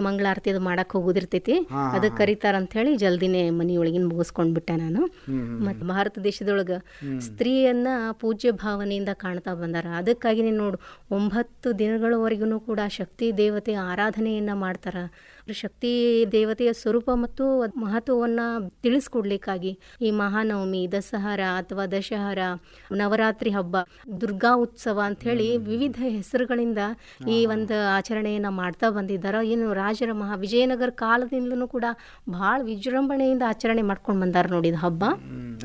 ಮಂಗಳಾರತಿ ಅದು ಮಾಡಕ್ ಹೋಗೋದಿರ್ತೈತಿ ಅದಕ್ಕೆ ಕರಿತಾರ ಅಂತ ಹೇಳಿ ಜಲ್ದಿನೇ ಮನಿಯೊಳಗಿನ ಮುಗಿಸ್ಕೊಂಡ್ಬಿಟ್ಟೆ ನಾನು ಮತ್ತು ಭಾರತ ದೇಶದೊಳಗ ಸ್ತ್ರೀಯನ್ನ ಪೂಜ್ಯ ಭಾವನೆಯಿಂದ ಕಾಣ್ತಾ ಬಂದಾರ ಅದಕ್ಕಾಗಿ ನೀನು ನೋಡು ಒಂಬತ್ತು ದಿನಗಳವರೆಗೂ ಕೂಡ ಶಕ್ತಿ ದೇವತೆಯ ಆರಾಧನೆಯನ್ನ ಮಾಡ್ತಾರ ಶಕ್ತಿ ದೇವತೆಯ ಸ್ವರೂಪ ಮತ್ತು ಅದ್ ಮಹತ್ವವನ್ನ ತಿಳಿಸ್ಕೊಡ್ಲಿಕ್ಕಾಗಿ ಈ ಮಹಾನವಮಿ ದಸಹರ ಅಥವಾ ದಶಹರ ನವರಾತ್ರಿ ಹಬ್ಬ ದುರ್ಗಾ ಉತ್ಸವ ಅಂತ ಹೇಳಿ ವಿವಿಧ ಹೆಸರುಗಳಿಂದ ಈ ಒಂದು ಆಚರಣೆಯನ್ನ ಮಾಡ್ತಾ ಬಂದಿದ್ದಾರೆ ಏನು ರಾಜರ ಮಹಾ ವಿಜಯನಗರ ಕಾಲದಿಂದಲೂ ಕೂಡ ಬಹಳ ವಿಜೃಂಭಣೆಯಿಂದ ಆಚರಣೆ ಮಾಡ್ಕೊಂಡು ಬಂದಾರ ನೋಡಿ ಇದು ಹಬ್ಬ